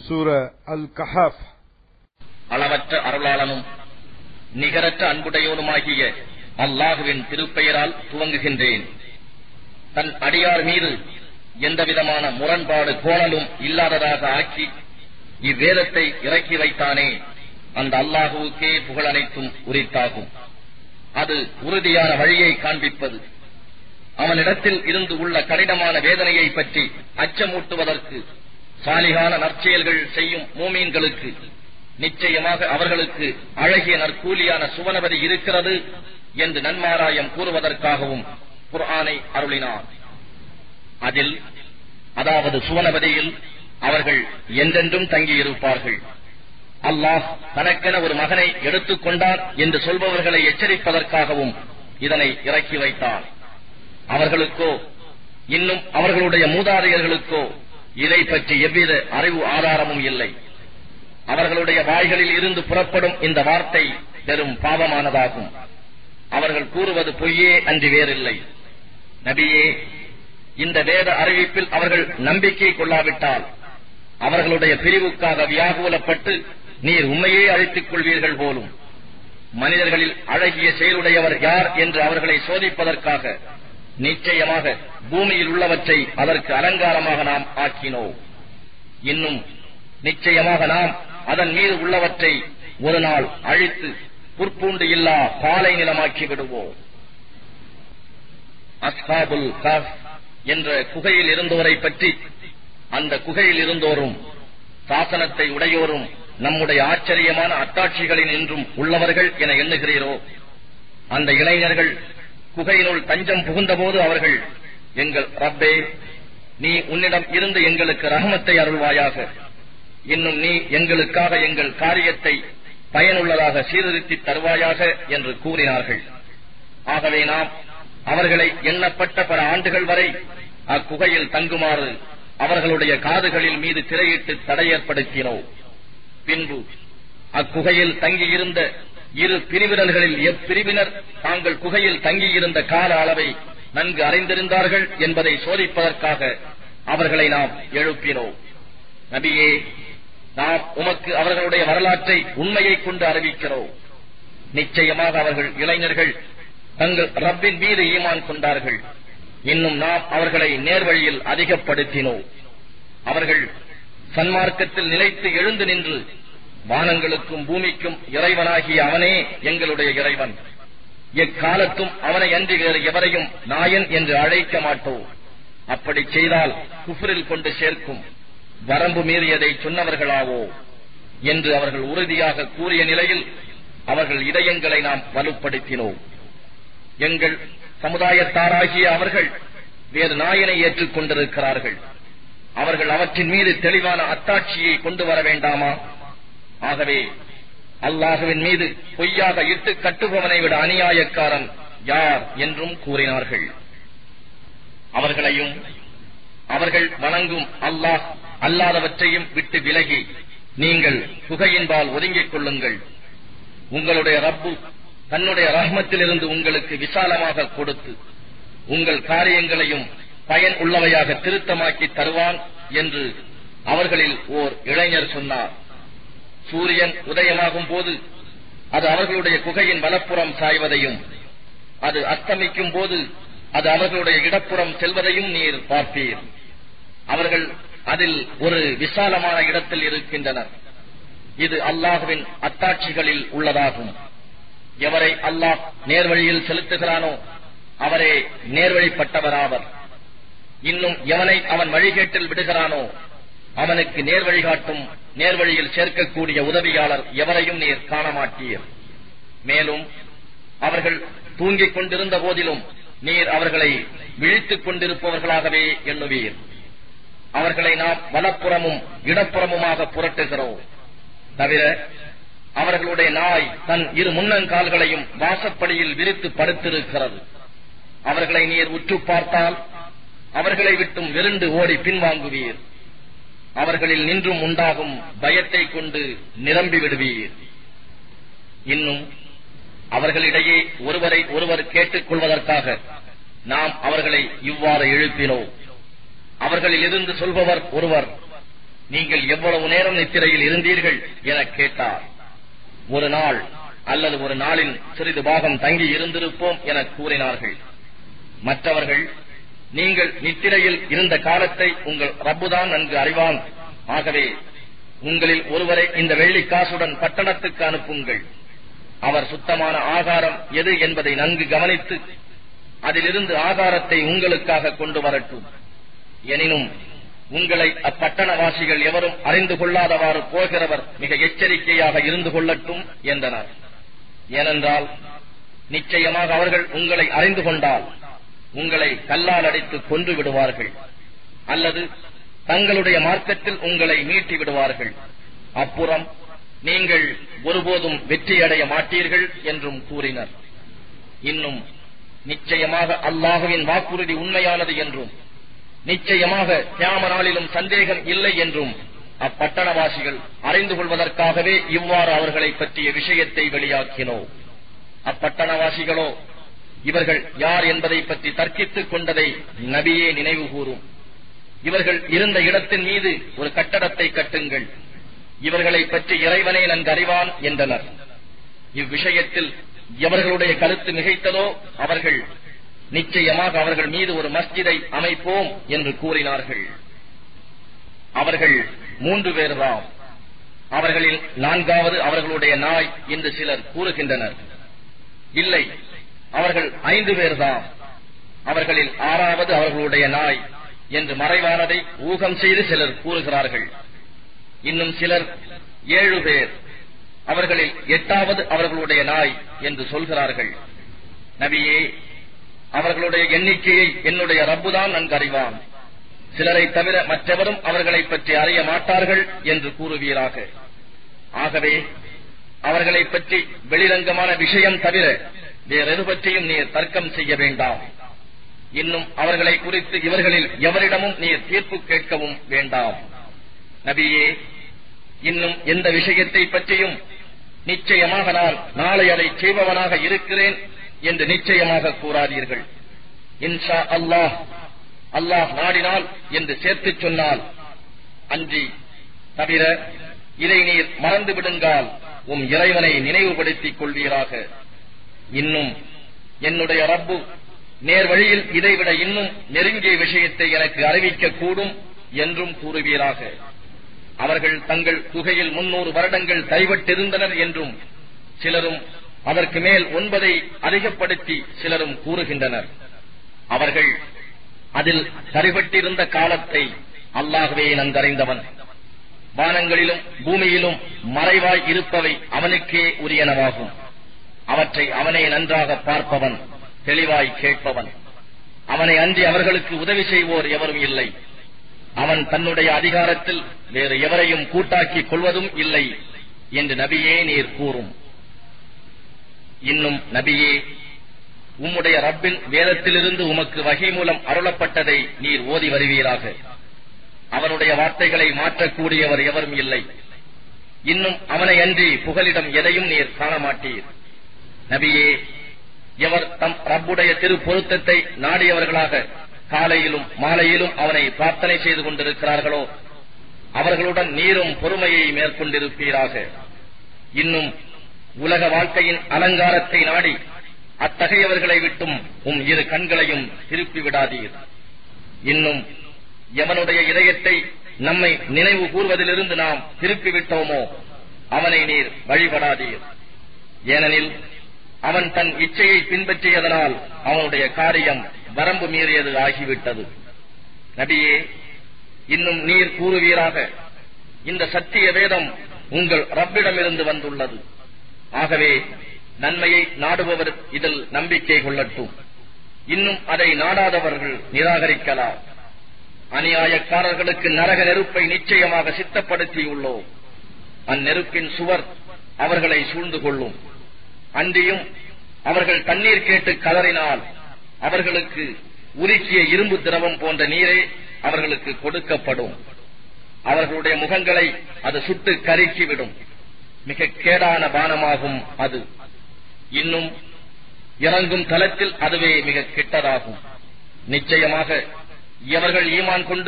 சூர அல் கஹாஃப் அளவற்ற அருளாளனும் நிகரற்ற அன்புடையோனுமாகிய அல்லாஹுவின் திருப்பெயரால் துவங்குகின்றேன் தன் அடியார் மீது எந்தவிதமான முரண்பாடு கோணலும் இல்லாததாக ஆக்கி இவ்வேதத்தை இறக்கி வைத்தானே அந்த அல்லாஹுவுக்கே புகழனைத்தும் உரித்தாகும் அது உறுதியான வழியை காண்பிப்பது அவனிடத்தில் இருந்து உள்ள கடினமான வேதனையை பற்றி அச்சமூட்டுவதற்கு சாலிகான நற்செயல்கள் செய்யும் மூமீன்களுக்கு நிச்சயமாக அவர்களுக்கு அழகிய நற்கூலியான சுவனபதி இருக்கிறது என்று நன்மாராயம் கூறுவதற்காகவும் குர்ஆனை அருளினார் அதில் அதாவது சுவனபதியில் அவர்கள் என்றென்றும் தங்கியிருப்பார்கள் அல்லாஹ் தனக்கென ஒரு மகனை எடுத்துக் கொண்டார் என்று சொல்பவர்களை எச்சரிப்பதற்காகவும் இதனை இறக்கி வைத்தார் அவர்களுக்கோ இன்னும் அவர்களுடைய மூதாதையர்களுக்கோ இதை பற்றி எவ்வித அறிவு ஆதாரமும் இல்லை அவர்களுடைய வாய்களில் இருந்து புறப்படும் இந்த வார்த்தை பெரும் பாவமானதாகும் அவர்கள் கூறுவது பொய்யே அன்றி வேறில்லை நபியே இந்த வேத அறிவிப்பில் அவர்கள் நம்பிக்கை கொள்ளாவிட்டால் அவர்களுடைய பிரிவுக்காக வியாகுலப்பட்டு நீர் உண்மையே அழைத்துக் கொள்வீர்கள் போலும் மனிதர்களில் அழகிய செயலுடையவர் யார் என்று அவர்களை சோதிப்பதற்காக நிச்சயமாக பூமியில் உள்ளவற்றை அதற்கு அலங்காரமாக நாம் ஆக்கினோம் இன்னும் நிச்சயமாக நாம் அதன் மீது உள்ளவற்றை ஒரு நாள் அழித்து புற்பூண்டு இல்லா பாலை நிலமாக்கி விடுவோம் அஸ்ஹாபுல் கஹ் என்ற குகையில் இருந்தோரை பற்றி அந்த குகையில் இருந்தோரும் சாசனத்தை உடையோரும் நம்முடைய ஆச்சரியமான அத்தாட்சிகளில் இன்றும் உள்ளவர்கள் என எண்ணுகிறீரோ அந்த இளைஞர்கள் குகையினுள் தஞ்சம் புகுந்தபோது அவர்கள் எங்கள் ரப்பே நீ உன்னிடம் இருந்து எங்களுக்கு ரஹமத்தை அருள்வாயாக இன்னும் நீ எங்களுக்காக எங்கள் காரியத்தை பயனுள்ளதாக சீர்திருத்தி தருவாயாக என்று கூறினார்கள் ஆகவே நாம் அவர்களை எண்ணப்பட்ட பல ஆண்டுகள் வரை அக்குகையில் தங்குமாறு அவர்களுடைய காதுகளில் மீது திரையிட்டு தடை ஏற்படுத்தினோம் பின்பு அக்குகையில் தங்கியிருந்த இரு பிரிவினர்களில் எப்பிரிவினர் தாங்கள் குகையில் தங்கியிருந்த கால அளவை நன்கு அறிந்திருந்தார்கள் என்பதை சோதிப்பதற்காக அவர்களை நாம் எழுப்பினோம் நபியே நாம் உமக்கு அவர்களுடைய வரலாற்றை உண்மையை கொண்டு அறிவிக்கிறோம் நிச்சயமாக அவர்கள் இளைஞர்கள் தங்கள் ரப்பின் மீது ஈமான் கொண்டார்கள் இன்னும் நாம் அவர்களை நேர்வழியில் அதிகப்படுத்தினோம் அவர்கள் சன்மார்க்கத்தில் நிலைத்து எழுந்து நின்று வானங்களுக்கும் பூமிக்கும் இறைவனாகிய அவனே எங்களுடைய இறைவன் எக்காலத்தும் அவனை அன்றி வேறு எவரையும் நாயன் என்று அழைக்க மாட்டோம் அப்படி செய்தால் குஃபரில் கொண்டு சேர்க்கும் வரம்பு மீறியதை சொன்னவர்களாவோ என்று அவர்கள் உறுதியாக கூறிய நிலையில் அவர்கள் இதயங்களை நாம் வலுப்படுத்தினோம் எங்கள் சமுதாயத்தாராகிய அவர்கள் வேறு நாயனை ஏற்றுக் கொண்டிருக்கிறார்கள் அவர்கள் அவற்றின் மீது தெளிவான அத்தாட்சியை கொண்டு வர வேண்டாமா ஆகவே அல்லாஹுவின் மீது பொய்யாக இட்டு கட்டுபவனை விட அநியாயக்காரன் யார் என்றும் கூறினார்கள் அவர்களையும் அவர்கள் வணங்கும் அல்லாஹ் அல்லாதவற்றையும் விட்டு விலகி நீங்கள் புகையின்பால் ஒதுங்கிக் கொள்ளுங்கள் உங்களுடைய ரப்பு தன்னுடைய ரஹ்மத்திலிருந்து உங்களுக்கு விசாலமாக கொடுத்து உங்கள் காரியங்களையும் பயன் உள்ளவையாக திருத்தமாக்கி தருவான் என்று அவர்களில் ஓர் இளைஞர் சொன்னார் சூரியன் உதயமாகும் போது அது அவர்களுடைய குகையின் வலப்புறம் சாய்வதையும் அது அஸ்தமிக்கும் போது அது அவர்களுடைய இடப்புறம் செல்வதையும் நீர் பார்ப்பீர் அவர்கள் அதில் ஒரு விசாலமான இடத்தில் இருக்கின்றனர் இது அல்லாஹுவின் அத்தாட்சிகளில் உள்ளதாகும் எவரை அல்லாஹ் நேர்வழியில் செலுத்துகிறானோ அவரே நேர்வழிப்பட்டவராவர் இன்னும் எவனை அவன் வழிகேட்டில் விடுகிறானோ அவனுக்கு நேர் வழிகாட்டும் நேர்வழியில் சேர்க்கக்கூடிய உதவியாளர் எவரையும் நீர் காண மாட்டீர் மேலும் அவர்கள் தூங்கிக் கொண்டிருந்த போதிலும் நீர் அவர்களை விழித்துக் கொண்டிருப்பவர்களாகவே எண்ணுவீர் அவர்களை நாம் வலப்புறமும் இடப்புறமுமாக புரட்டுகிறோம் தவிர அவர்களுடைய நாய் தன் இரு முன்னங்கால்களையும் வாசப்படியில் விரித்து படுத்திருக்கிறது அவர்களை நீர் உற்று பார்த்தால் அவர்களை விட்டும் விருண்டு ஓடி பின்வாங்குவீர் அவர்களில் நின்றும் உண்டாகும் பயத்தை கொண்டு நிரம்பி விடுவீர் இன்னும் அவர்களிடையே ஒருவரை ஒருவர் கேட்டுக் கொள்வதற்காக நாம் அவர்களை இவ்வாறு எழுப்பினோம் அவர்களில் இருந்து சொல்பவர் ஒருவர் நீங்கள் எவ்வளவு நேரம் நித்திரையில் இருந்தீர்கள் என கேட்டார் ஒரு நாள் அல்லது ஒரு நாளின் சிறிது பாகம் தங்கி இருந்திருப்போம் என கூறினார்கள் மற்றவர்கள் நீங்கள் நித்திரையில் இருந்த காலத்தை உங்கள் ரப்புதான் நன்கு அறிவான் ஆகவே உங்களில் ஒருவரை இந்த வெள்ளி காசுடன் பட்டணத்துக்கு அனுப்புங்கள் அவர் சுத்தமான ஆகாரம் எது என்பதை நன்கு கவனித்து அதிலிருந்து ஆகாரத்தை உங்களுக்காக கொண்டு வரட்டும் எனினும் உங்களை அப்பட்டணவாசிகள் எவரும் அறிந்து கொள்ளாதவாறு போகிறவர் மிக எச்சரிக்கையாக இருந்து கொள்ளட்டும் என்றனர் ஏனென்றால் நிச்சயமாக அவர்கள் உங்களை அறிந்து கொண்டால் உங்களை கல்லால் அடித்து கொன்று விடுவார்கள் அல்லது தங்களுடைய மார்க்கத்தில் உங்களை மீட்டி விடுவார்கள் அப்புறம் நீங்கள் ஒருபோதும் வெற்றியடைய மாட்டீர்கள் என்றும் கூறினர் இன்னும் நிச்சயமாக அல்லாஹுவின் வாக்குறுதி உண்மையானது என்றும் நிச்சயமாக தியாம நாளிலும் சந்தேகம் இல்லை என்றும் அப்பட்டணவாசிகள் அறிந்து கொள்வதற்காகவே இவ்வாறு அவர்களை பற்றிய விஷயத்தை வெளியாக்கினோம் அப்பட்டணவாசிகளோ இவர்கள் யார் என்பதை பற்றி தர்க்கித்துக் கொண்டதை நபியே நினைவு கூறும் இவர்கள் இருந்த இடத்தின் மீது ஒரு கட்டடத்தை கட்டுங்கள் இவர்களை பற்றி இறைவனே நன்கறிவான் என்றனர் இவ்விஷயத்தில் எவர்களுடைய கருத்து மிகைத்ததோ அவர்கள் நிச்சயமாக அவர்கள் மீது ஒரு மஸ்ஜிதை அமைப்போம் என்று கூறினார்கள் அவர்கள் மூன்று பேர்தாம் அவர்களில் நான்காவது அவர்களுடைய நாய் என்று சிலர் கூறுகின்றனர் இல்லை அவர்கள் ஐந்து பேர்தாம் அவர்களில் ஆறாவது அவர்களுடைய நாய் என்று மறைவானதை ஊகம் செய்து சிலர் கூறுகிறார்கள் இன்னும் சிலர் ஏழு பேர் அவர்களில் எட்டாவது அவர்களுடைய நாய் என்று சொல்கிறார்கள் நபியே அவர்களுடைய எண்ணிக்கையை என்னுடைய ரப்புதான் நன்கு அறிவான் சிலரை தவிர மற்றவரும் அவர்களை பற்றி அறிய மாட்டார்கள் என்று கூறுவீராக ஆகவே அவர்களை பற்றி வெளிரங்கமான விஷயம் தவிர வேறெது பற்றியும் நீர் தர்க்கம் செய்ய வேண்டாம் இன்னும் அவர்களை குறித்து இவர்களில் எவரிடமும் நீர் தீர்ப்பு கேட்கவும் வேண்டாம் நபியே இன்னும் எந்த விஷயத்தை பற்றியும் நிச்சயமாக நான் நாளை அதை செய்பவனாக இருக்கிறேன் என்று நிச்சயமாக கூறாதீர்கள் இன்ஷா அல்லாஹ் அல்லாஹ் நாடினால் என்று சேர்த்துச் சொன்னால் அன்றி தவிர இதை நீர் மறந்து விடுங்கால் உம் இறைவனை நினைவுபடுத்திக் கொள்வீராக இன்னும் என்னுடைய ரப்பு நேர் வழியில் இதைவிட இன்னும் நெருங்கிய விஷயத்தை எனக்கு அறிவிக்க கூடும் என்றும் கூறுவீராக அவர்கள் தங்கள் குகையில் முன்னூறு வருடங்கள் கைவிட்டிருந்தனர் என்றும் சிலரும் அதற்கு மேல் ஒன்பதை அதிகப்படுத்தி சிலரும் கூறுகின்றனர் அவர்கள் அதில் சரிபட்டிருந்த காலத்தை அல்லாகவே நன்கறிந்தவன் வானங்களிலும் பூமியிலும் மறைவாய் இருப்பவை அவனுக்கே உரியனவாகும் அவற்றை அவனே நன்றாக பார்ப்பவன் தெளிவாய் கேட்பவன் அவனை அன்றி அவர்களுக்கு உதவி செய்வோர் எவரும் இல்லை அவன் தன்னுடைய அதிகாரத்தில் வேறு எவரையும் கூட்டாக்கிக் கொள்வதும் இல்லை என்று நபியே நீர் கூறும் இன்னும் நபியே உம்முடைய ரப்பின் வேதத்திலிருந்து உமக்கு வகை மூலம் அருளப்பட்டதை நீர் ஓதி வருவீராக அவனுடைய வார்த்தைகளை மாற்றக்கூடியவர் எவரும் இல்லை இன்னும் அவனை அன்றி புகலிடம் எதையும் நீர் காண மாட்டீர் நபியே எவர் தம் ரப்புடைய திரு பொருத்தத்தை நாடியவர்களாக காலையிலும் மாலையிலும் அவனை பிரார்த்தனை செய்து கொண்டிருக்கிறார்களோ அவர்களுடன் நீரும் பொறுமையை மேற்கொண்டிருப்பீராக இன்னும் உலக வாழ்க்கையின் அலங்காரத்தை நாடி அத்தகையவர்களை விட்டும் உம் இரு கண்களையும் திருப்பி விடாதீர் இன்னும் எவனுடைய இதயத்தை நம்மை நினைவு கூர்வதிலிருந்து நாம் திருப்பி விட்டோமோ அவனை நீர் வழிபடாதீர் ஏனெனில் அவன் தன் இச்சையை பின்பற்றியதனால் அவனுடைய காரியம் வரம்பு மீறியது ஆகிவிட்டது நபியே இன்னும் நீர் கூறுவீராக இந்த சத்திய வேதம் உங்கள் ரப்பிடமிருந்து வந்துள்ளது ஆகவே நன்மையை நாடுபவர் இதில் நம்பிக்கை கொள்ளட்டும் இன்னும் அதை நாடாதவர்கள் நிராகரிக்கலாம் அநியாயக்காரர்களுக்கு நரக நெருப்பை நிச்சயமாக சித்தப்படுத்தியுள்ளோம் அந்நெருப்பின் சுவர் அவர்களை சூழ்ந்து கொள்ளும் அன்றியும் அவர்கள் தண்ணீர் கேட்டு கதறினால் அவர்களுக்கு உருக்கிய இரும்பு திரவம் போன்ற நீரே அவர்களுக்கு கொடுக்கப்படும் அவர்களுடைய முகங்களை அது சுட்டு கருக்கிவிடும் மிக கேடான பானமாகும் அது இன்னும் இறங்கும் தலத்தில் அதுவே மிக கெட்டதாகும் நிச்சயமாக எவர்கள் ஈமான் கொண்டு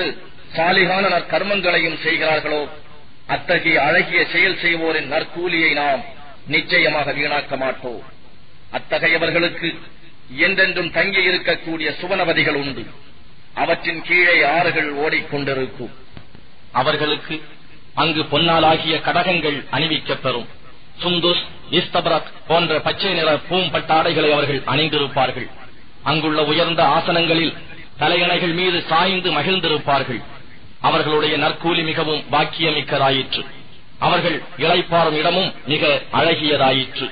சாலிகான நற்கர்மங்களையும் செய்கிறார்களோ அத்தகைய அழகிய செயல் செய்வோரின் நற்கூலியை நாம் நிச்சயமாக வீணாக்க மாட்டோம் அத்தகையவர்களுக்கு என்றென்றும் தங்கி இருக்கக்கூடிய சுவனவதிகள் உண்டு அவற்றின் கீழே ஆறுகள் ஓடிக்கொண்டிருக்கும் அவர்களுக்கு அங்கு பொன்னாலாகிய கடகங்கள் அணிவிக்கப்பெறும் சுந்துஸ் இஸ்தபரத் போன்ற பச்சை நிற பூம்பட்டாடைகளை அவர்கள் அணிந்திருப்பார்கள் அங்குள்ள உயர்ந்த ஆசனங்களில் தலையணைகள் மீது சாய்ந்து மகிழ்ந்திருப்பார்கள் அவர்களுடைய நற்கூலி மிகவும் பாக்கியமிக்கதாயிற்று அவர்கள் இளைப்பாறும் இடமும் மிக அழகியதாயிற்று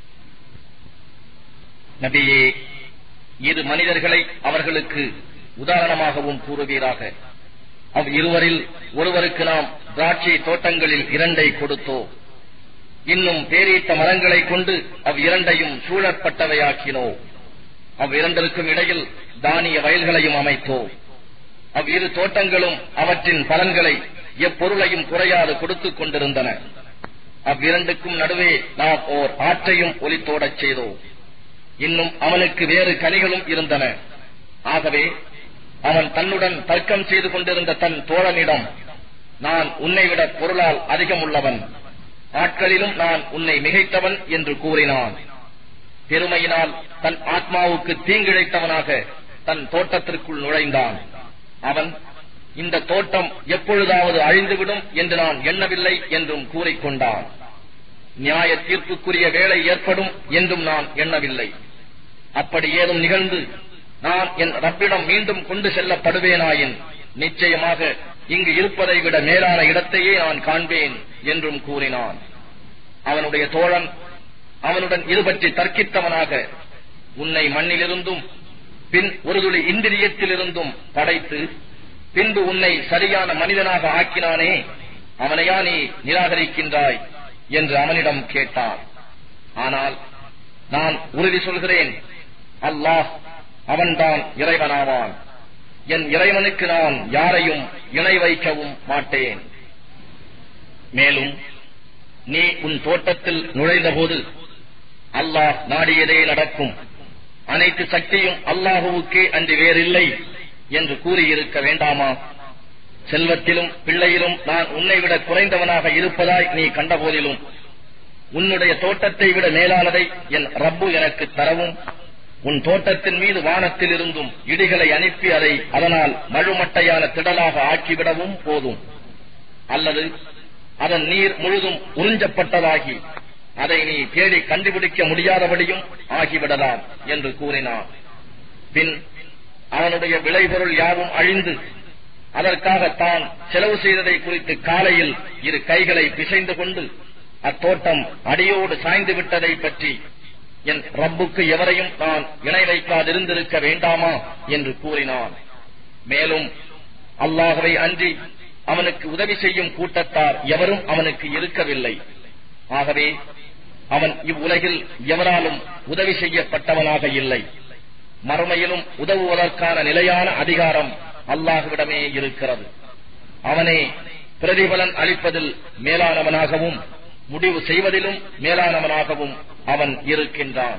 நபியே இது மனிதர்களை அவர்களுக்கு உதாரணமாகவும் கூறுவீராக அவ் இருவரில் ஒருவருக்கு நாம் திராட்சை தோட்டங்களில் இரண்டை கொடுத்தோ இன்னும் பேரீட்ட மரங்களை கொண்டு அவ் இரண்டையும் சூழப்பட்டவையாக்கினோ அவ் இரண்டிற்கும் இடையில் தானிய வயல்களையும் அமைத்தோ அவ் இரு தோட்டங்களும் அவற்றின் பலன்களை எப்பொருளையும் குறையாது கொடுத்துக் கொண்டிருந்தன அவ்விரண்டுக்கும் நடுவே நாம் ஓர் ஆற்றையும் ஒலித்தோடச் செய்தோம் இன்னும் அவனுக்கு வேறு கனிகளும் இருந்தன ஆகவே அவன் தன்னுடன் தர்க்கம் செய்து கொண்டிருந்த தன் தோழனிடம் நான் உன்னை விட பொருளால் அதிகமுள்ளவன் ஆட்களிலும் நான் உன்னை மிகைத்தவன் என்று கூறினான் பெருமையினால் தன் ஆத்மாவுக்கு தீங்கிழைத்தவனாக தன் தோட்டத்திற்குள் நுழைந்தான் அவன் இந்த தோட்டம் எப்பொழுதாவது அழிந்துவிடும் என்று நான் எண்ணவில்லை என்றும் கூறிக்கொண்டான் நியாய தீர்ப்புக்குரிய வேலை ஏற்படும் என்றும் நான் எண்ணவில்லை அப்படி ஏதும் நிகழ்ந்து நான் என் ரப்பிடம் மீண்டும் கொண்டு செல்லப்படுவேனாயின் நிச்சயமாக இங்கு இருப்பதை விட மேலான இடத்தையே நான் காண்பேன் என்றும் கூறினான் அவனுடைய தோழன் அவனுடன் இருபற்றி தர்க்கித்தவனாக உன்னை மண்ணிலிருந்தும் பின் ஒரு துளி இந்திரியத்திலிருந்தும் படைத்து பின்பு உன்னை சரியான மனிதனாக ஆக்கினானே அவனையா நீ நிராகரிக்கின்றாய் என்று அவனிடம் கேட்டான் ஆனால் நான் உறுதி சொல்கிறேன் அல்லாஹ் அவன்தான் இறைவனாவான் என் இறைவனுக்கு நான் யாரையும் இணை வைக்கவும் மாட்டேன் மேலும் நீ உன் தோட்டத்தில் நுழைந்தபோது அல்லாஹ் நாடியதே நடக்கும் அனைத்து சக்தியும் அல்லாஹுவுக்கே அன்று வேறில்லை என்று கூறியிருக்க வேண்டாமா செல்வத்திலும் பிள்ளையிலும் நான் உன்னை விட குறைந்தவனாக இருப்பதாய் நீ கண்டபோதிலும் உன்னுடைய தோட்டத்தை விட மேலானதை என் ரப்பு எனக்கு தரவும் உன் தோட்டத்தின் மீது வானத்தில் இருந்தும் இடிகளை அனுப்பி அதை அதனால் மழுமட்டையான திடலாக ஆக்கிவிடவும் போதும் அல்லது அதன் நீர் முழுதும் உறிஞ்சப்பட்டதாகி அதை நீ தேடி கண்டுபிடிக்க முடியாதபடியும் ஆகிவிடலாம் என்று கூறினான் பின் அவனுடைய விளைபொருள் யாவும் அழிந்து அதற்காக தான் செலவு செய்ததை குறித்து காலையில் இரு கைகளை பிசைந்து கொண்டு அத்தோட்டம் அடியோடு சாய்ந்து விட்டதை பற்றி என் ரப்புக்கு எவரையும் நான் இணை வைக்காதிருந்திருக்க வேண்டாமா என்று கூறினான் மேலும் அல்லாஹவை அன்றி அவனுக்கு உதவி செய்யும் கூட்டத்தார் எவரும் அவனுக்கு இருக்கவில்லை ஆகவே அவன் இவ்வுலகில் எவராலும் உதவி செய்யப்பட்டவனாக இல்லை மறுமையிலும் உதவுவதற்கான நிலையான அதிகாரம் அல்லாஹுவிடமே இருக்கிறது அவனே பிரதிபலன் அளிப்பதில் மேலானவனாகவும் முடிவு செய்வதிலும் மேலானவனாகவும் அவன் இருக்கின்றான்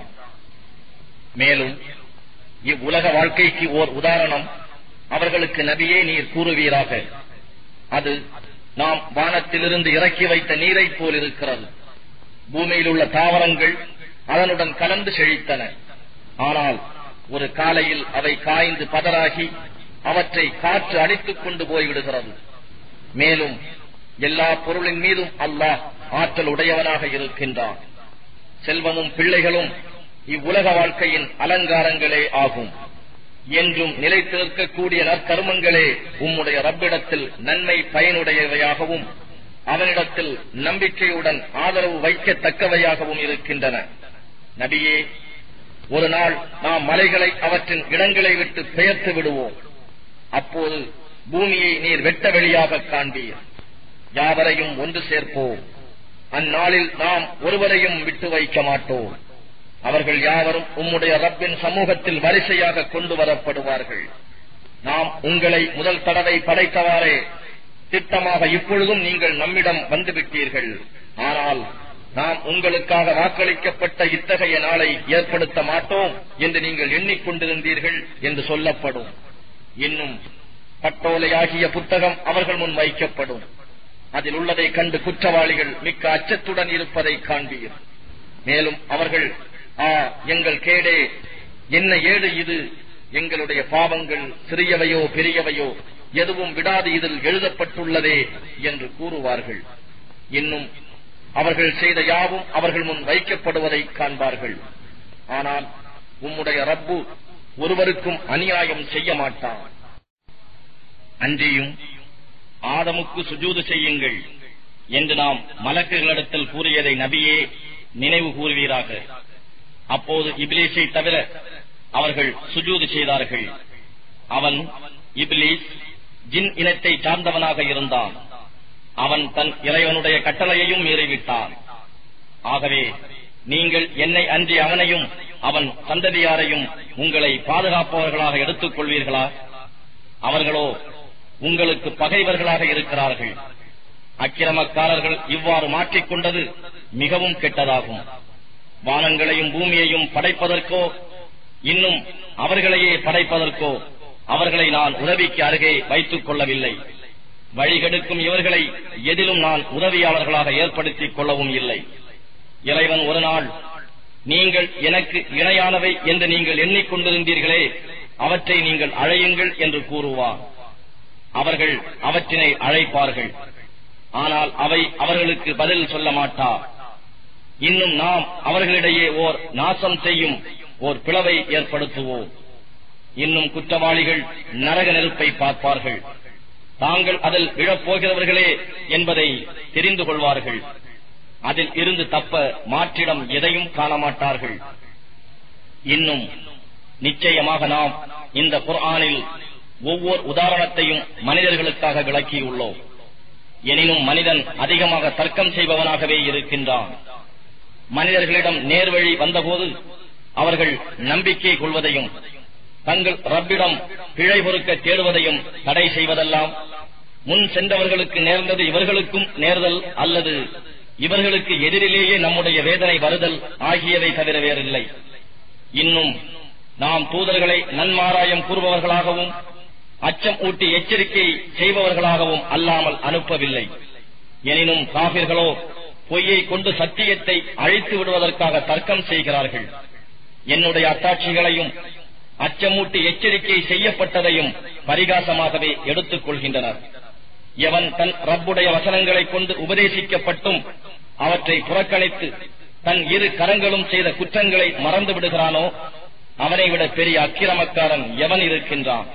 மேலும் இவ்வுலக வாழ்க்கைக்கு ஓர் உதாரணம் அவர்களுக்கு நபியே நீர் கூறுவீராக அது நாம் வானத்திலிருந்து இறக்கி வைத்த நீரைப் போல் இருக்கிறது பூமியில் உள்ள தாவரங்கள் அதனுடன் கலந்து செழித்தன ஆனால் ஒரு காலையில் அவை காய்ந்து பதறாகி அவற்றை காற்று அடித்துக் கொண்டு போய்விடுகிறது மேலும் எல்லா பொருளின் மீதும் அல்லாஹ் ஆற்றல் உடையவனாக இருக்கின்றான் செல்வமும் பிள்ளைகளும் இவ்வுலக வாழ்க்கையின் அலங்காரங்களே ஆகும் என்றும் நிலைத்து நிற்கக்கூடிய நற்கர்மங்களே உம்முடைய ரப்பிடத்தில் நன்மை பயனுடையவையாகவும் அவனிடத்தில் நம்பிக்கையுடன் ஆதரவு வைக்கத்தக்கவையாகவும் இருக்கின்றன நபியே ஒரு நாள் நாம் மலைகளை அவற்றின் இடங்களை விட்டு பெயர்த்து விடுவோம் அப்போது பூமியை நீர் வெட்ட வெளியாக காண்பீர் யாவரையும் ஒன்று சேர்ப்போம் அந்நாளில் நாம் ஒருவரையும் விட்டு வைக்க மாட்டோம் அவர்கள் யாவரும் உம்முடைய ரப்பின் சமூகத்தில் வரிசையாக கொண்டு வரப்படுவார்கள் நாம் உங்களை முதல் தடவை படைத்தவாறே திட்டமாக இப்பொழுதும் நீங்கள் நம்மிடம் வந்துவிட்டீர்கள் ஆனால் நாம் உங்களுக்காக வாக்களிக்கப்பட்ட இத்தகைய நாளை ஏற்படுத்த மாட்டோம் என்று நீங்கள் எண்ணிக்கொண்டிருந்தீர்கள் என்று சொல்லப்படும் இன்னும் பட்டோலையாகிய புத்தகம் அவர்கள் முன் வைக்கப்படும் அதில் உள்ளதை கண்டு குற்றவாளிகள் மிக்க அச்சத்துடன் இருப்பதை காண்பீர் மேலும் அவர்கள் ஆ எங்கள் கேடே என்ன ஏடு இது எங்களுடைய பாவங்கள் சிறியவையோ பெரியவையோ எதுவும் விடாது இதில் எழுதப்பட்டுள்ளதே என்று கூறுவார்கள் இன்னும் அவர்கள் செய்த யாவும் அவர்கள் முன் வைக்கப்படுவதை காண்பார்கள் ஆனால் உம்முடைய ரப்பு ஒருவருக்கும் அநியாயம் செய்ய மாட்டான் அன்றியும் ஆதமுக்கு சுஜூது செய்யுங்கள் என்று நாம் மலக்குகளிடத்தில் கூறியதை நபியே நினைவு கூறுவீராக அப்போது இபிலேஷை தவிர அவர்கள் சுஜூது செய்தார்கள் அவன் இபிலிஸ் ஜின் இனத்தை சார்ந்தவனாக இருந்தான் அவன் தன் இறைவனுடைய கட்டளையையும் மீறிவிட்டான் ஆகவே நீங்கள் என்னை அன்றி அவனையும் அவன் சந்ததியாரையும் உங்களை பாதுகாப்பவர்களாக எடுத்துக் கொள்வீர்களா அவர்களோ உங்களுக்கு பகைவர்களாக இருக்கிறார்கள் அக்கிரமக்காரர்கள் இவ்வாறு மாற்றிக்கொண்டது மிகவும் கெட்டதாகும் வானங்களையும் பூமியையும் படைப்பதற்கோ இன்னும் அவர்களையே படைப்பதற்கோ அவர்களை நான் உதவிக்கு அருகே வைத்துக் கொள்ளவில்லை வழிகெடுக்கும் இவர்களை எதிலும் நான் உதவியாளர்களாக ஏற்படுத்திக் கொள்ளவும் இல்லை இறைவன் ஒரு நாள் நீங்கள் எனக்கு இணையானவை என்று நீங்கள் எண்ணிக்கொண்டிருந்தீர்களே அவற்றை நீங்கள் அழையுங்கள் என்று கூறுவார் அவர்கள் அவற்றினை அழைப்பார்கள் ஆனால் அவை அவர்களுக்கு பதில் சொல்ல மாட்டார் இன்னும் நாம் அவர்களிடையே ஓர் நாசம் செய்யும் ஓர் பிளவை ஏற்படுத்துவோம் இன்னும் குற்றவாளிகள் நரக நெருப்பை பார்ப்பார்கள் தாங்கள் அதில் விழப்போகிறவர்களே என்பதை தெரிந்து கொள்வார்கள் அதில் இருந்து தப்ப மாற்றிடம் எதையும் காண மாட்டார்கள் இன்னும் நிச்சயமாக நாம் இந்த குர்ஆனில் ஒவ்வொரு உதாரணத்தையும் மனிதர்களுக்காக விளக்கியுள்ளோம் எனினும் மனிதன் அதிகமாக தர்க்கம் செய்பவனாகவே இருக்கின்றான் மனிதர்களிடம் நேர்வழி வந்தபோது அவர்கள் நம்பிக்கை கொள்வதையும் தங்கள் ரப்பிடம் பிழை பொறுக்க தேடுவதையும் தடை செய்வதெல்லாம் முன் சென்றவர்களுக்கு நேர்ந்தது இவர்களுக்கும் நேர்தல் அல்லது இவர்களுக்கு எதிரிலேயே நம்முடைய வேதனை வருதல் ஆகியவை தவிர வேறில்லை இன்னும் நாம் தூதர்களை நன்மாராயம் கூறுபவர்களாகவும் அச்சம் ஊட்டி எச்சரிக்கை செய்பவர்களாகவும் அல்லாமல் அனுப்பவில்லை எனினும் காபிர்களோ பொய்யை கொண்டு சத்தியத்தை அழித்து விடுவதற்காக தர்க்கம் செய்கிறார்கள் என்னுடைய அத்தாட்சிகளையும் அச்சமூட்டி எச்சரிக்கை செய்யப்பட்டதையும் பரிகாசமாகவே எடுத்துக் கொள்கின்றனர் எவன் தன் ரப்புடைய வசனங்களைக் கொண்டு உபதேசிக்கப்பட்டும் அவற்றை புறக்கணித்து தன் இரு கரங்களும் செய்த குற்றங்களை மறந்து விடுகிறானோ அவனை விட பெரிய அக்கிரமக்காரன் எவன் இருக்கின்றான்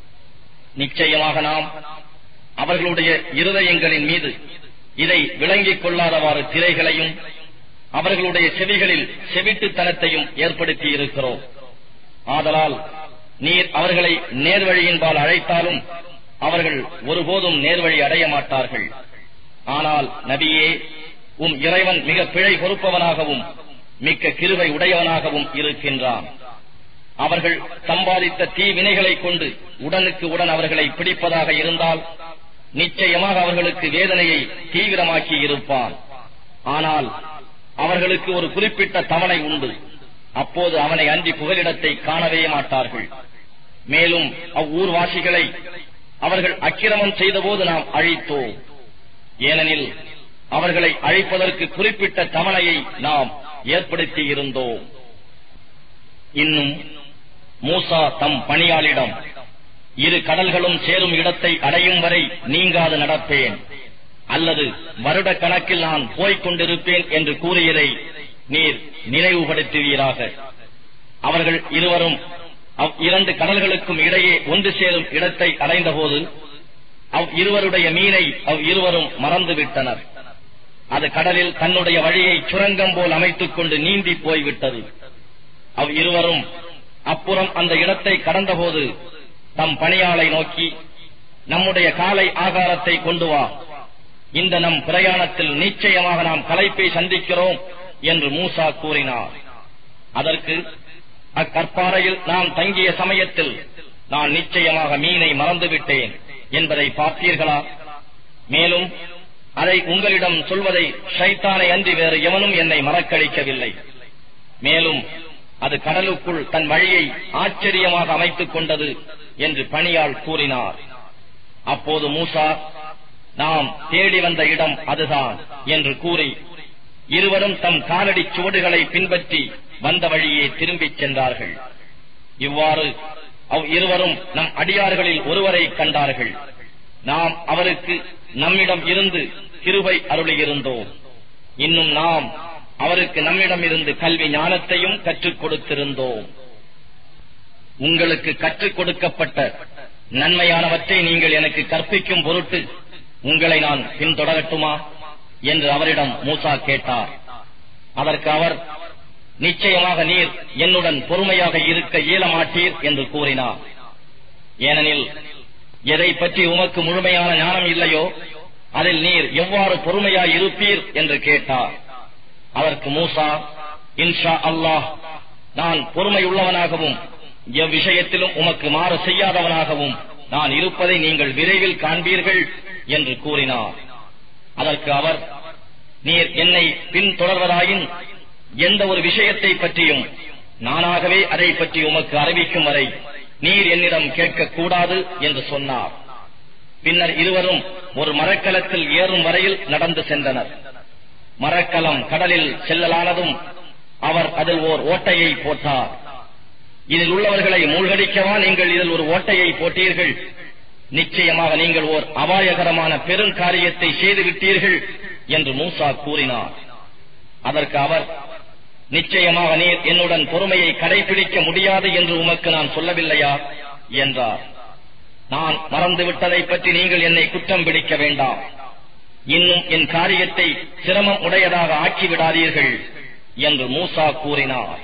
நிச்சயமாக நாம் அவர்களுடைய இருதயங்களின் மீது இதை விளங்கிக் கொள்ளாதவாறு திரைகளையும் அவர்களுடைய செவிகளில் செவிட்டுத்தனத்தையும் ஏற்படுத்தி இருக்கிறோம் ஆதலால் நீர் அவர்களை நேர்வழியின்பால் அழைத்தாலும் அவர்கள் ஒருபோதும் நேர்வழி அடைய மாட்டார்கள் ஆனால் நபியே உம் இறைவன் மிக பிழை பொறுப்பவனாகவும் மிக்க கிருவை உடையவனாகவும் இருக்கின்றான் அவர்கள் சம்பாதித்த தீவினைகளைக் கொண்டு உடனுக்கு உடன் அவர்களை பிடிப்பதாக இருந்தால் நிச்சயமாக அவர்களுக்கு வேதனையை தீவிரமாக்கி இருப்பான் ஆனால் அவர்களுக்கு ஒரு குறிப்பிட்ட தவணை உண்டு அப்போது அவனை அன்றி புகலிடத்தை காணவே மாட்டார்கள் மேலும் அவ்வூர்வாசிகளை அவர்கள் அக்கிரமம் செய்தபோது நாம் அழித்தோம் ஏனெனில் அவர்களை அழிப்பதற்கு குறிப்பிட்ட தவணையை நாம் ஏற்படுத்தி இருந்தோம் இன்னும் மூசா தம் பணியாளிடம் இரு கடல்களும் சேரும் இடத்தை அடையும் வரை நீங்காது நடப்பேன் அல்லது வருட கணக்கில் நான் போய்க் கொண்டிருப்பேன் என்று கூறியதை நீர் நினைவுபடுத்துவீராக அவர்கள் இருவரும் அவ் இரண்டு கடல்களுக்கும் இடையே ஒன்று சேரும் இடத்தை அடைந்தபோது அவ் இருவருடைய மீனை அவ் இருவரும் மறந்துவிட்டனர் அது கடலில் தன்னுடைய வழியை சுரங்கம் போல் அமைத்துக் கொண்டு நீந்தி போய்விட்டது அவ் இருவரும் அப்புறம் அந்த இடத்தை கடந்தபோது தம் பணியாளை நோக்கி நம்முடைய காலை ஆகாரத்தை கொண்டு வா இந்த நம் பிரயாணத்தில் நிச்சயமாக நாம் களைப்பை சந்திக்கிறோம் என்று மூசா கூறினார் அதற்கு அக்கற்பாறையில் நாம் தங்கிய சமயத்தில் நான் நிச்சயமாக மீனை மறந்துவிட்டேன் என்பதை பார்த்தீர்களா மேலும் அதை உங்களிடம் சொல்வதை ஷைத்தானை அன்றி வேறு எவனும் என்னை மறக்கழிக்கவில்லை மேலும் அது கடலுக்குள் தன் வழியை ஆச்சரியமாக அமைத்துக் கொண்டது என்று பணியாள் கூறினார் அப்போது மூசா நாம் தேடி வந்த இடம் அதுதான் என்று கூறி இருவரும் தம் காலடி சுவடுகளை பின்பற்றி வந்த வழியே திரும்பிச் சென்றார்கள் இவ்வாறு அவ் இருவரும் நம் அடியார்களில் ஒருவரை கண்டார்கள் நாம் அவருக்கு நம்மிடம் இருந்து கிருபை அருளியிருந்தோம் இன்னும் நாம் அவருக்கு நம்மிடம் இருந்து கல்வி ஞானத்தையும் கற்றுக் கொடுத்திருந்தோம் உங்களுக்கு கற்றுக் கொடுக்கப்பட்ட நன்மையானவற்றை நீங்கள் எனக்கு கற்பிக்கும் பொருட்டு உங்களை நான் பின்தொடரட்டுமா என்று அவரிடம் மூசா கேட்டார் அதற்கு அவர் நிச்சயமாக நீர் என்னுடன் பொறுமையாக இருக்க இயலமாட்டீர் என்று கூறினார் ஏனெனில் எதை பற்றி உமக்கு முழுமையான ஞானம் இல்லையோ அதில் நீர் எவ்வாறு பொறுமையாய் இருப்பீர் என்று கேட்டார் அதற்கு மூசா இன்ஷா அல்லாஹ் நான் பொறுமையுள்ளவனாகவும் எவ்விஷயத்திலும் உமக்கு மாறு செய்யாதவனாகவும் நான் இருப்பதை நீங்கள் விரைவில் காண்பீர்கள் என்று கூறினார் அதற்கு அவர் நீர் என்னை பின்தொடர்வதாயின் எந்த ஒரு விஷயத்தை பற்றியும் நானாகவே அதை பற்றி உமக்கு அறிவிக்கும் வரை நீர் என்னிடம் கேட்கக்கூடாது என்று சொன்னார் பின்னர் இருவரும் ஒரு மரக்கலத்தில் ஏறும் வரையில் நடந்து சென்றனர் மரக்கலம் கடலில் செல்லலானதும் அவர் அதில் ஓர் ஓட்டையை போட்டார் இதில் உள்ளவர்களை மூழ்கடிக்கவா நீங்கள் இதில் ஒரு ஓட்டையை போட்டீர்கள் நிச்சயமாக நீங்கள் ஓர் அபாயகரமான பெருங்காரியத்தை செய்துவிட்டீர்கள் என்று மூசா கூறினார் அதற்கு அவர் நிச்சயமாக நீர் என்னுடன் பொறுமையை கடைபிடிக்க முடியாது என்று உமக்கு நான் சொல்லவில்லையா என்றார் நான் மறந்துவிட்டதை பற்றி நீங்கள் என்னை குற்றம் பிடிக்க வேண்டாம் இன்னும் என் காரியத்தை சிரமம் உடையதாக ஆக்கிவிடாதீர்கள் என்று மூசா கூறினார்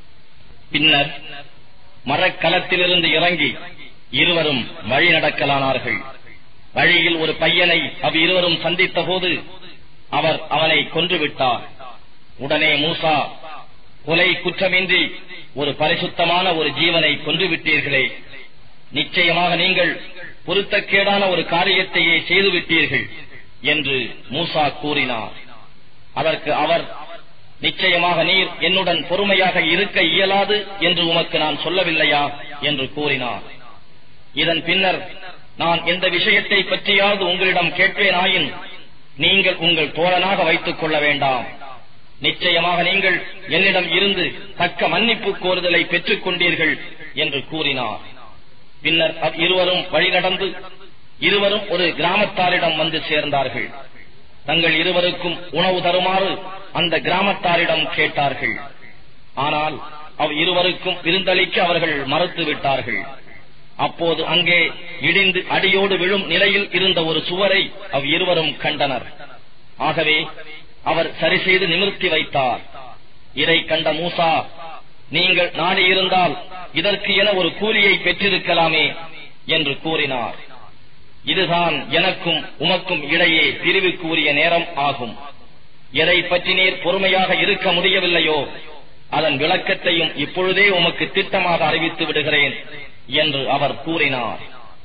பின்னர் மரக்கலத்திலிருந்து இறங்கி இருவரும் வழி நடக்கலானார்கள் வழியில் ஒரு பையனை அவ் இருவரும் சந்தித்த போது அவர் அவனை கொன்றுவிட்டார் உடனே மூசா கொலை குற்றமின்றி ஒரு பரிசுத்தமான ஒரு ஜீவனை கொன்றுவிட்டீர்களே நிச்சயமாக நீங்கள் பொருத்தக்கேடான ஒரு காரியத்தையே செய்துவிட்டீர்கள் என்று மூசா கூறினார் அதற்கு அவர் நிச்சயமாக நீர் என்னுடன் பொறுமையாக இருக்க இயலாது என்று உமக்கு நான் சொல்லவில்லையா என்று கூறினார் இதன் பின்னர் நான் எந்த விஷயத்தை பற்றியாவது உங்களிடம் கேட்பேனாயின் நீங்கள் உங்கள் தோழனாக வைத்துக் கொள்ள வேண்டாம் நிச்சயமாக நீங்கள் என்னிடம் இருந்து தக்க மன்னிப்பு கோருதலை பெற்றுக் கொண்டீர்கள் என்று கூறினார் பின்னர் இருவரும் வழிநடந்து இருவரும் ஒரு கிராமத்தாரிடம் வந்து சேர்ந்தார்கள் தங்கள் இருவருக்கும் உணவு தருமாறு அந்த கிராமத்தாரிடம் கேட்டார்கள் ஆனால் அவ் இருவருக்கும் விருந்தளிக்க அவர்கள் மறுத்து விட்டார்கள் அப்போது அங்கே இடிந்து அடியோடு விழும் நிலையில் இருந்த ஒரு சுவரை அவ் இருவரும் கண்டனர் ஆகவே அவர் சரி செய்து நிமிர்த்தி வைத்தார் இதை கண்ட மூசா நீங்கள் நாடி இருந்தால் இதற்கு என ஒரு கூலியை பெற்றிருக்கலாமே என்று கூறினார் இதுதான் எனக்கும் உமக்கும் இடையே பிரிவு கூறிய நேரம் ஆகும் எதை பற்றி நீர் பொறுமையாக இருக்க முடியவில்லையோ அதன் விளக்கத்தையும் இப்பொழுதே உமக்கு திட்டமாக அறிவித்து விடுகிறேன் என்று அவர் கூறினார்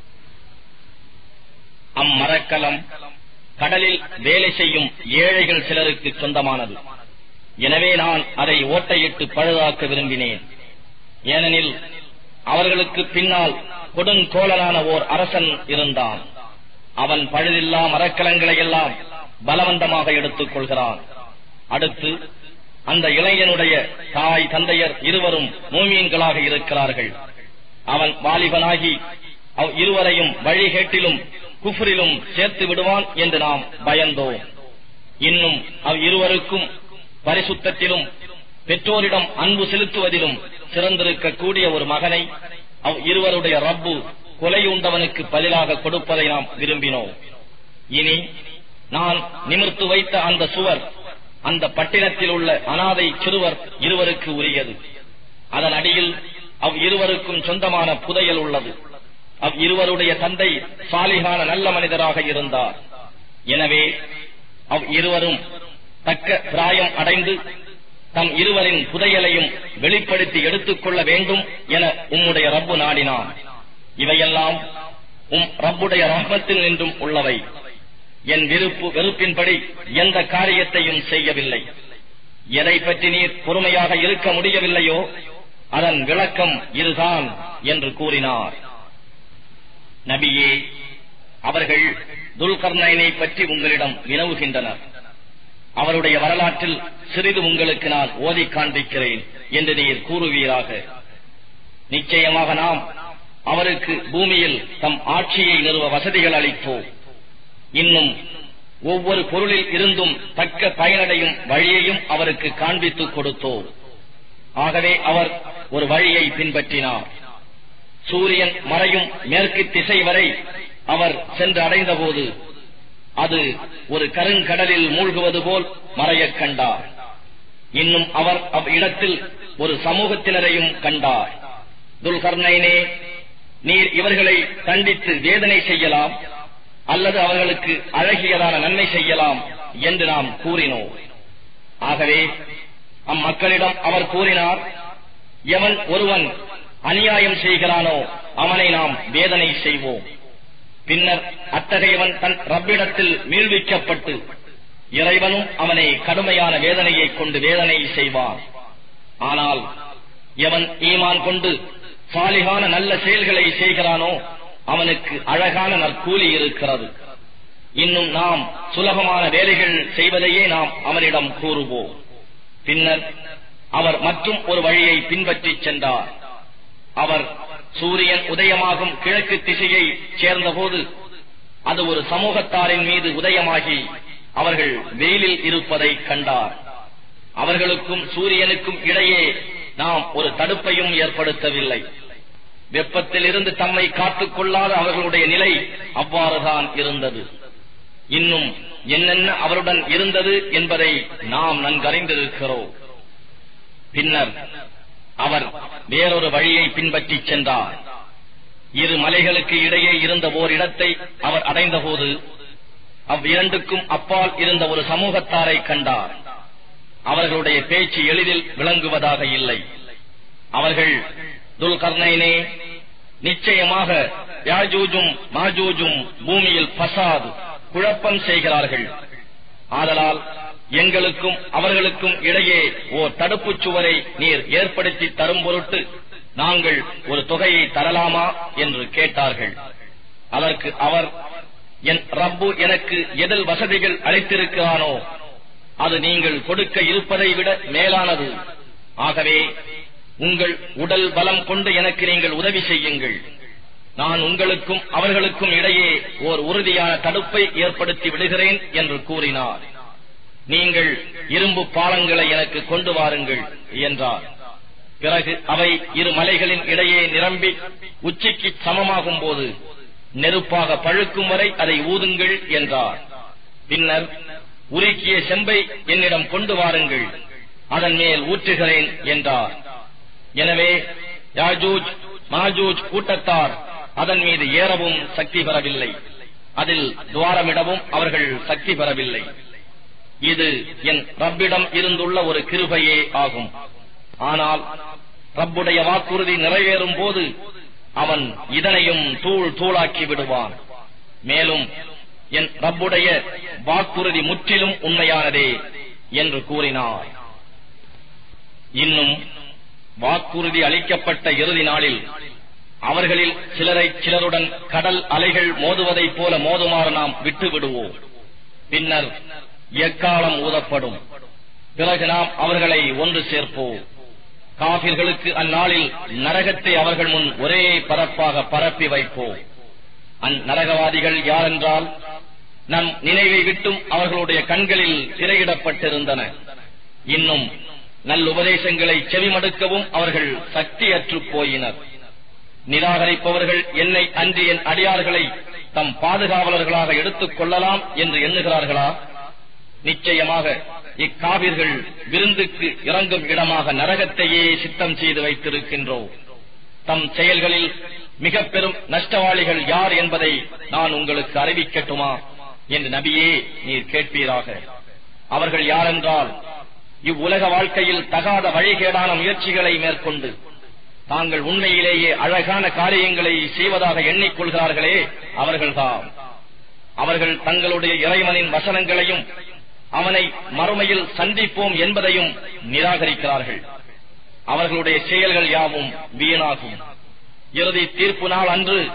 அம்மரக்கலம் கடலில் வேலை செய்யும் ஏழைகள் சிலருக்கு சொந்தமானது எனவே நான் அதை ஓட்டையிட்டு பழுதாக்க விரும்பினேன் ஏனெனில் அவர்களுக்கு பின்னால் கொடுங்கோலனான ஓர் அரசன் இருந்தான் அவன் பழுதில்லா மரக்கலங்களை எல்லாம் பலவந்தமாக எடுத்துக் கொள்கிறான் அடுத்து அந்த இளைஞனுடைய தாய் தந்தையர் இருவரும் மூமியன்களாக இருக்கிறார்கள் அவன் வாலிபனாகி அவ் இருவரையும் வழிகேட்டிலும் குஃபரிலும் சேர்த்து விடுவான் என்று நாம் பயந்தோம் இன்னும் அவ் இருவருக்கும் பரிசுத்தத்திலும் பெற்றோரிடம் அன்பு செலுத்துவதிலும் சிறந்திருக்கக்கூடிய ஒரு மகனை அவ் இருவருடைய ரப்பு கொலையுண்டவனுக்கு பதிலாக கொடுப்பதை நாம் விரும்பினோம் இனி நான் நிமிர்த்து வைத்த அந்த சுவர் அந்த பட்டினத்தில் உள்ள அனாதை சிறுவர் இருவருக்கு உரியது அதன் அடியில் அவ் இருவருக்கும் சொந்தமான புதையல் உள்ளது அவ் இருவருடைய தந்தை சாலிகான நல்ல மனிதராக இருந்தார் எனவே அவ் இருவரும் தக்க பிராயம் அடைந்து தம் இருவரின் புதையலையும் வெளிப்படுத்தி எடுத்துக்கொள்ள வேண்டும் என உம்முடைய ரப்பு நாடினான் இவையெல்லாம் உம் ரப்புடைய ரஹ்மத்தில் நின்றும் உள்ளவை என் விருப்பு வெறுப்பின்படி எந்த காரியத்தையும் செய்யவில்லை எதை பற்றி நீர் பொறுமையாக இருக்க முடியவில்லையோ அதன் விளக்கம் இதுதான் என்று கூறினார் நபியே அவர்கள் துல்கர்ணைனை பற்றி உங்களிடம் வினவுகின்றனர் அவருடைய வரலாற்றில் சிறிது உங்களுக்கு நான் ஓதி காண்பிக்கிறேன் என்று நீர் கூறுவீராக நிச்சயமாக நாம் அவருக்கு பூமியில் தம் ஆட்சியை நிறுவ வசதிகள் அளித்தோம் இன்னும் ஒவ்வொரு பொருளில் இருந்தும் தக்க பயனடையும் வழியையும் அவருக்கு காண்பித்துக் கொடுத்தோம் ஆகவே அவர் ஒரு வழியை பின்பற்றினார் சூரியன் மறையும் மேற்கு திசை வரை அவர் சென்று அடைந்தபோது அது ஒரு கருங்கடலில் மூழ்குவது போல் மறையக் கண்டார் இன்னும் அவர் அவ்விடத்தில் ஒரு சமூகத்தினரையும் கண்டார் துல்கர்ணைனே நீர் இவர்களை தண்டித்து வேதனை செய்யலாம் அல்லது அவர்களுக்கு அழகியதான நன்மை செய்யலாம் என்று நாம் கூறினோம் ஆகவே அம்மக்களிடம் அவர் கூறினார் எவன் ஒருவன் அநியாயம் செய்கிறானோ அவனை நாம் வேதனை செய்வோம் பின்னர் அத்தகையவன் தன் ரப்பிடத்தில் மீள்விக்கப்பட்டு இறைவனும் அவனை கடுமையான வேதனையை கொண்டு வேதனை செய்வான் ஆனால் எவன் ஈமான் கொண்டு சாலிகான நல்ல செயல்களை செய்கிறானோ அவனுக்கு அழகான நற்கூலி இருக்கிறது இன்னும் நாம் சுலபமான வேலைகள் செய்வதையே நாம் அவனிடம் கூறுவோம் பின்னர் அவர் மற்றும் ஒரு வழியை பின்பற்றிச் சென்றார் அவர் சூரியன் உதயமாகும் கிழக்கு திசையை சேர்ந்தபோது அது ஒரு சமூகத்தாரின் மீது உதயமாகி அவர்கள் வெயிலில் இருப்பதை கண்டார் அவர்களுக்கும் சூரியனுக்கும் இடையே நாம் ஒரு தடுப்பையும் ஏற்படுத்தவில்லை வெப்பத்தில் இருந்து தம்மை காத்துக் கொள்ளாத அவர்களுடைய நிலை அவ்வாறுதான் இருந்தது இன்னும் என்னென்ன அவருடன் இருந்தது என்பதை நாம் நன்கறிந்திருக்கிறோம் பின்னர் அவர் வேறொரு வழியை பின்பற்றி சென்றார் இரு மலைகளுக்கு இடையே இருந்த ஓர் இடத்தை அவர் அடைந்தபோது அவ்விரண்டுக்கும் அப்பால் இருந்த ஒரு சமூகத்தாரை கண்டார் அவர்களுடைய பேச்சு எளிதில் விளங்குவதாக இல்லை அவர்கள் துல்கர்ணைனே நிச்சயமாக யாஜூஜும் மாஜூஜும் பூமியில் பசாது குழப்பம் செய்கிறார்கள் ஆதலால் எங்களுக்கும் அவர்களுக்கும் இடையே ஓர் தடுப்புச் சுவரை நீர் ஏற்படுத்தி தரும் பொருட்டு நாங்கள் ஒரு தொகையை தரலாமா என்று கேட்டார்கள் அதற்கு அவர் என் ரப்பு எனக்கு எதில் வசதிகள் அளித்திருக்கிறானோ அது நீங்கள் கொடுக்க இருப்பதை விட மேலானது ஆகவே உங்கள் உடல் பலம் கொண்டு எனக்கு நீங்கள் உதவி செய்யுங்கள் நான் உங்களுக்கும் அவர்களுக்கும் இடையே ஓர் உறுதியான தடுப்பை ஏற்படுத்தி விடுகிறேன் என்று கூறினார் நீங்கள் இரும்பு பாலங்களை எனக்கு கொண்டு வாருங்கள் என்றார் பிறகு அவை இரு மலைகளின் இடையே நிரம்பி உச்சிக்கு சமமாகும் போது நெருப்பாக பழுக்கும் வரை அதை ஊதுங்கள் என்றார் பின்னர் உருக்கிய செம்பை என்னிடம் கொண்டு வாருங்கள் அதன் மேல் ஊற்றுகிறேன் என்றார் எனவே யாஜூஜ் மாஜூஜ் கூட்டத்தார் அதன் மீது ஏறவும் சக்தி பெறவில்லை அதில் துவாரமிடவும் அவர்கள் சக்தி பெறவில்லை இது என் ரப்பிடம் இருந்துள்ள ஒரு கிருபையே ஆகும் ஆனால் ரப்புடைய வாக்குறுதி நிறைவேறும் போது அவன் இதனையும் தூள் தூளாக்கி விடுவான் மேலும் என் ரப்புடைய வாக்குறுதி முற்றிலும் உண்மையானதே என்று கூறினார் இன்னும் வாக்குறுதி அளிக்கப்பட்ட இறுதி நாளில் அவர்களில் சிலரை சிலருடன் கடல் அலைகள் மோதுவதைப் போல மோதுமாறு நாம் விட்டு விடுவோம் பின்னர் எக்காலம் ஊதப்படும் பிறகு நாம் அவர்களை ஒன்று சேர்ப்போம் காபிர்களுக்கு அந்நாளில் நரகத்தை அவர்கள் முன் ஒரே பரப்பாக பரப்பி வைப்போம் அந்நரகவாதிகள் யாரென்றால் நம் நினைவை விட்டும் அவர்களுடைய கண்களில் திரையிடப்பட்டிருந்தன இன்னும் நல்லுபதேசங்களை செவிமடுக்கவும் அவர்கள் சக்தியற்று போயினர் நிராகரிப்பவர்கள் என்னை அன்றி என் அடியார்களை தம் பாதுகாவலர்களாக எடுத்துக் கொள்ளலாம் என்று எண்ணுகிறார்களா நிச்சயமாக இக்காவிர்கள் விருந்துக்கு இறங்கும் இடமாக நரகத்தையே சித்தம் செய்து வைத்திருக்கின்றோம் தம் செயல்களில் மிக பெரும் நஷ்டவாளிகள் யார் என்பதை நான் உங்களுக்கு அறிவிக்கட்டுமா என்று நபியே நீர் கேட்பீராக அவர்கள் யாரென்றால் இவ்வுலக வாழ்க்கையில் தகாத வழிகேடான முயற்சிகளை மேற்கொண்டு தாங்கள் உண்மையிலேயே அழகான காரியங்களை செய்வதாக எண்ணிக்கொள்கிறார்களே அவர்கள்தான் அவர்கள் தங்களுடைய இறைவனின் வசனங்களையும் அவனை மறுமையில் சந்திப்போம் என்பதையும் நிராகரிக்கிறார்கள் அவர்களுடைய செயல்கள் யாவும் வீணாகும் இறுதி தீர்ப்பு நாள் அன்று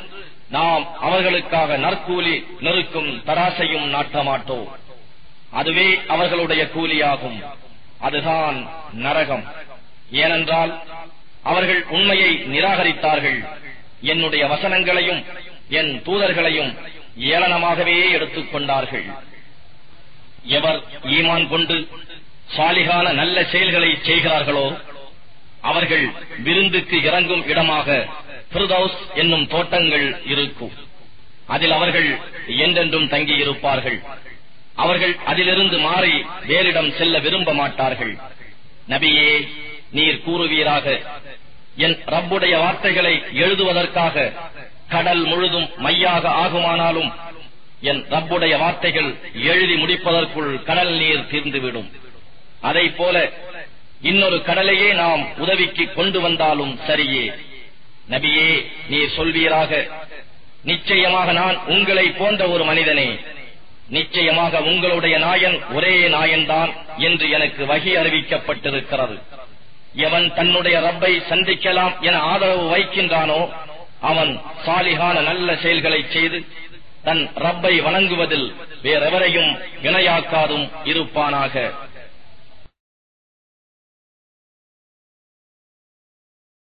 நாம் அவர்களுக்காக நற்கூலி நெருக்கும் தராசையும் நாட்ட மாட்டோம் அதுவே அவர்களுடைய கூலியாகும் அதுதான் நரகம் ஏனென்றால் அவர்கள் உண்மையை நிராகரித்தார்கள் என்னுடைய வசனங்களையும் என் தூதர்களையும் ஏளனமாகவே எடுத்துக் கொண்டார்கள் எவர் ஈமான் கொண்டு சாலிகான நல்ல செயல்களை செய்கிறார்களோ அவர்கள் விருந்துக்கு இறங்கும் இடமாக பிரதௌஸ் என்னும் தோட்டங்கள் இருக்கும் அதில் அவர்கள் என்றென்றும் தங்கியிருப்பார்கள் அவர்கள் அதிலிருந்து மாறி வேறிடம் செல்ல விரும்ப மாட்டார்கள் நபியே நீர் கூறுவீராக என் ரப்புடைய வார்த்தைகளை எழுதுவதற்காக கடல் முழுதும் மையாக ஆகுமானாலும் என் ரப்புடைய வார்த்தைகள் எழுதி முடிப்பதற்குள் கடல் நீர் தீர்ந்துவிடும் அதை போல இன்னொரு கடலையே நாம் உதவிக்கு கொண்டு வந்தாலும் சரியே நபியே நீர் சொல்வீராக நிச்சயமாக நான் உங்களை போன்ற ஒரு மனிதனே நிச்சயமாக உங்களுடைய நாயன் ஒரே நாயன்தான் என்று எனக்கு வகை அறிவிக்கப்பட்டிருக்கிறது எவன் தன்னுடைய ரப்பை சந்திக்கலாம் என ஆதரவு வைக்கின்றானோ அவன் சாலிகான நல்ல செயல்களை செய்து தன் ரப்பை வணங்குவதில் வேறெவரையும் இணையாக்காதும் இருப்பானாக